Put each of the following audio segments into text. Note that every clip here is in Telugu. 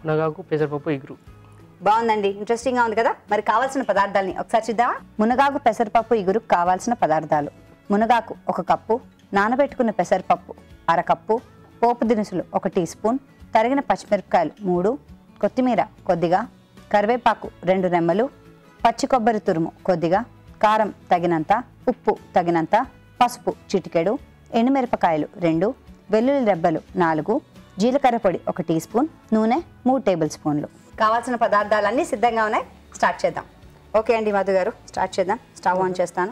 మునగాకు పెసరపప్పు ఇగురు బాగుందండి ఇంట్రెస్టింగ్ గా ఉంది కదా మరి కావాల్సిన పదార్థాలని ఒకసారి చూద్దామా మునగాకు పెసరపప్పు ఇగురుకు కావాల్సిన పదార్థాలు మునగాకు ఒక కప్పు నానబెట్టుకున్న పెసరపప్పు అరకప్పు పోపు దినుసులు ఒక టీ స్పూన్ తరిగిన పచ్చిమిరపకాయలు మూడు కొత్తిమీర కొద్దిగా కరివేపాకు రెండు రెమ్మలు పచ్చి కొబ్బరి తురుము కొద్దిగా కారం తగినంత ఉప్పు తగినంత పసుపు చిటికెడు ఎండుమిరపకాయలు రెండు వెల్లుల్లి రెబ్బలు నాలుగు జీలకర్ర పొడి ఒక టీ స్పూన్ నూనె మూడు టేబుల్ స్పూన్లు కావాల్సిన పదార్థాలన్నీ సిద్ధంగా ఉన్నాయి స్టార్ట్ చేద్దాం ఓకే అండి మధు గారు స్టార్ట్ చేద్దాం స్టవ్ ఆన్ చేస్తాను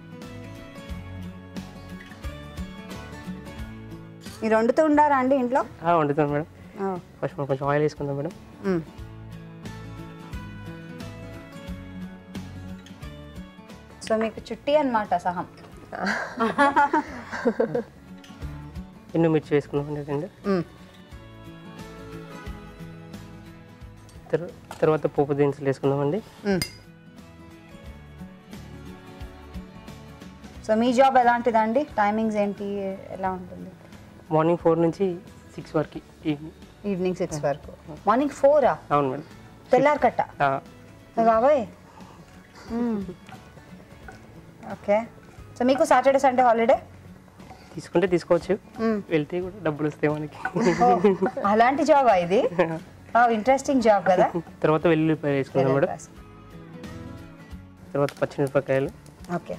మీరు వండుతూ ఉండారా అండి ఇంట్లో ఆ, వండుతాం మేడం ఓ, ఫస్ట్ మనం కొంచెం ఆయిల్ వేసుకుందాం మేడం మ్. సో మీకు చుట్టి అన్నమాట సహం ఎన్ని మిర్చి వేసుకుందాం అండి రెండు మ్. తర్వా- తర్వాత పోపు దినుసులు వేసుకుందామండి మ్. సో మీ జాబ్ ఎలాంటిదండి టైమింగ్స్ ఏంటి ఎలా ఉంటుంది మార్నింగ్ ఫోర్ నుంచి సిక్స్ వరకు ఈవినింగ్ ఈవినింగ్ సిక్స్ వరకు మార్నింగ్ ఫోరా అవును మేడం తెల్లారి కట్ట ఆ, ఏ బాబాయ్ ఓకే సో మీకు సాటర్డే సండే హాలిడే తీసుకుంటే తీసుకోవచ్చు వెళ్తే కూడా డబ్బులు వస్తాయి మనకి అలాంటి జాబా ఇది ఇంట్రెస్టింగ్ జాబ్ కదా తర్వాత వెల్లుల్లిపాయ వేసుకుందాం మేడం తర్వాత పచ్చిమిరపకాయలు ఓకే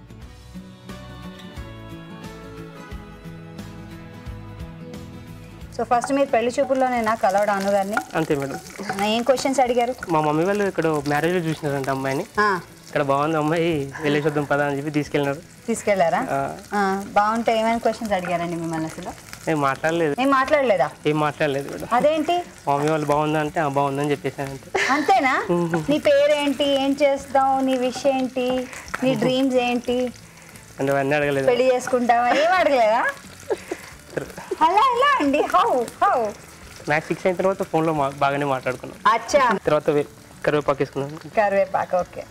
సో ఫస్ట్ మీరు పెళ్లి చూపుల్లోనే నాకు కలవడం అను గారిని అంతే మేడం నా ఏం క్వశ్చన్స్ అడిగారు మా మమ్మీ వాళ్ళు ఇక్కడ మ్యారేజ్లో చూసినారంట అమ్మాయిని ఆ, ఇక్కడ బాగుంది అమ్మాయి వెళ్ళేసి వద్దాం పదా అని చెప్పి తీసుకెళ్ళినారు తీసుకెళ్లారా ఆ, ఆ, బాగుంటే ఏమైనా క్వశ్చన్స్ అడిగారండి మిమ్మల్ని అసలు నేను మాట్లాడలేదు ఏం మాట్లాడలేదా ఏం మాట్లాడలేదు మేడం అదేంటి మా మమ్మీ వాళ్ళు బాగుందా అంటే "ఆ, బాగుందని చెప్పేసాను అంతే అంతేనా నీ పేరేంటి ఏం చేస్తావు నీ విష్ ఏంటి నీ డ్రీమ్స్ ఏంటి అంటే అవన్నీ అడగలేదు పెళ్లి చేసుకుంటావా ఏం అడగలేదా అలా ఎలా అండి హౌ హౌ మ్యాథ్స్ ఫిక్స్ అయిన తర్వాత ఫోన్లో మా బాగానే మాట్లాడుకున్నాం అచ్చా తర్వాత వే- కరివేపాకు వేసుకున్నాం కరివేపాకు ఓకే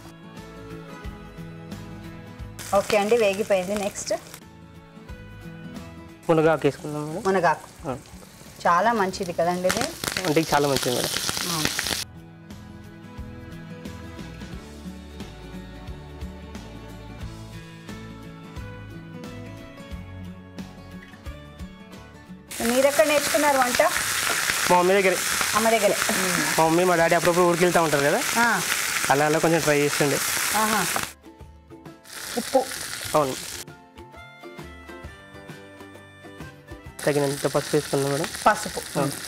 ఓకే అండి వేగిపోయింది నెక్స్ట్ మునగాకు వేసుకున్నాం మేడం మునగాకు ఆ, చాలా మంచిది కదండి ఇది వంటికి చాలా మంచిది మేడం అవును. మీరు ఎక్కడ నేర్చుకున్నారు వంట మా మమ్మీ దగ్గర అమ్మ దగ్గరే మా మమ్మీ మా డాడీ అప్పుడప్పుడు ఊరికి వెళ్తూ ఉంటారు కదా ఆ, అలా అలా కొంచెం ట్రై చేస్తుండే ఆహా. ఉప్పు అవును తగినంత పసుపు వేసుకున్నాం మేడం పసుపు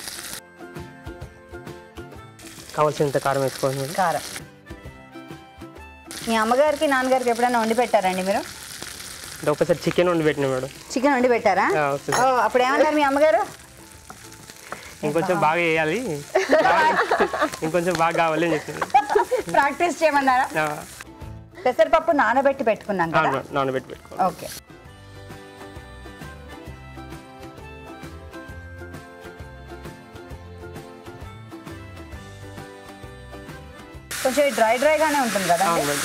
కావాల్సినంత కారం వేసుకోవాలి మేడం కారం మీ అమ్మగారికి నాన్నగారికి ఎప్పుడైనా వండి పెట్టారండి మీరు అంటే ఒకసారి చికెన్ వండి పెట్టినా మేడం చికెన్ వండి పెట్టారా ఆ, ఓకే ఓ అప్పుడు ఏమన్నారు మీ అమ్మగారు ఇంకొంచెం బాగా వేయాలి ఇంకొంచెం బాగా కావాలి అని చెప్పింది ప్రాక్టీస్ చేయమన్నారా ఆ, పెసరపప్పు నానబెట్టి పెట్టుకున్నాం కదా అవును మేడం నానబెట్టి పెట్టుకోవాలి ఓకే కొంచెం డ్రై డ్రైగానే ఉంటుంది కదా అవును మేడం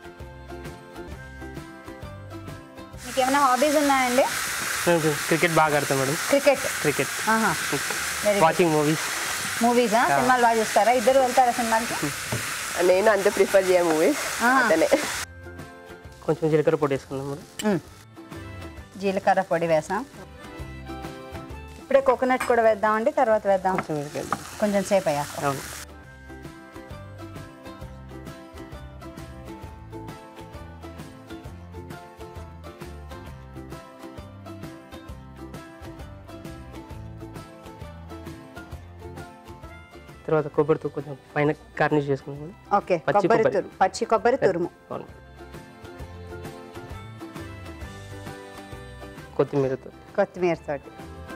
మీకు ఏమైనా హాబీస్ ఉన్నాయండి నేను క్రికెట్ బాగా ఆడతాను మేడం క్రికెట్ క్రికెట్ ఆహా వెరీ వాచింగ్ మూవీస్ మూవీసా సినిమాలు బాగా చూస్తారా ఇద్దరు వెళ్తారా సినిమాకి నేను అంతే ప్రిఫర్ చేయ మూవీస్ ఆ. అతనే కొంచెం జీలకర్ర పొడి వేసుకున్నాం మేడం మ్మ్. జీలకర్ర పొడి వేసాం ఇప్పుడే కోకోనట్ కూడా వేద్దామండి తర్వాత వేద్దాం కొంచెం వేసుకోండి. కొంచెం సేపు అయ్యాక అవును తర్వాత కొబ్బరితో కొంచెం పైన గార్నిష్ చేసుకున్నాం మేడం ఓకే పచ్చి కొబ్బరి కొబ్బరి. తురుము పచ్చి కొబ్బరి తురుము అవును కొత్తిమీరతో కొత్తిమీర తోటి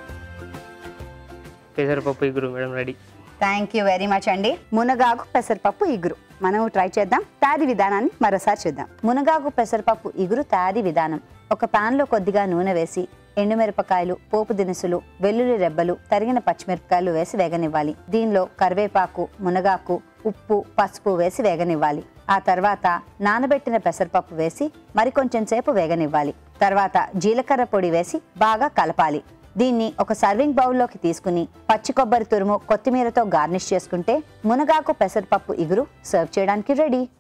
పెసరపప్పు ఇగురు madam ready thank you very much అండి మునగాకు పెసరపప్పు ఇగురు మనం ట్రై చేద్దాం తయారీ విధానాన్ని మరోసారి చూద్దాం మునగాకు పెసరపప్పు ఇగురు తయారీ విధానం ఒక పాన్ లో కొద్దిగా నూనె వేసి ఎండుమిరపకాయలు పోపు దినుసులు వెల్లుల్లి రెబ్బలు తరిగిన పచ్చిమిరపకాయలు వేసి వేగనివ్వాలి దీనిలో కరివేపాకు మునగాకు ఉప్పు పసుపు వేసి వేగనివ్వాలి ఆ తర్వాత నానబెట్టిన పెసరపప్పు వేసి మరికొంచెం సేపు వేగనివ్వాలి తర్వాత జీలకర్ర పొడి వేసి బాగా కలపాలి దీన్ని ఒక సర్వింగ్ బౌల్లోకి తీసుకుని పచ్చి కొబ్బరి తురుము కొత్తిమీరతో గార్నిష్ చేసుకుంటే మునగాకు పెసరపప్పు ఇగురు సర్వ్ చేయడానికి రెడీ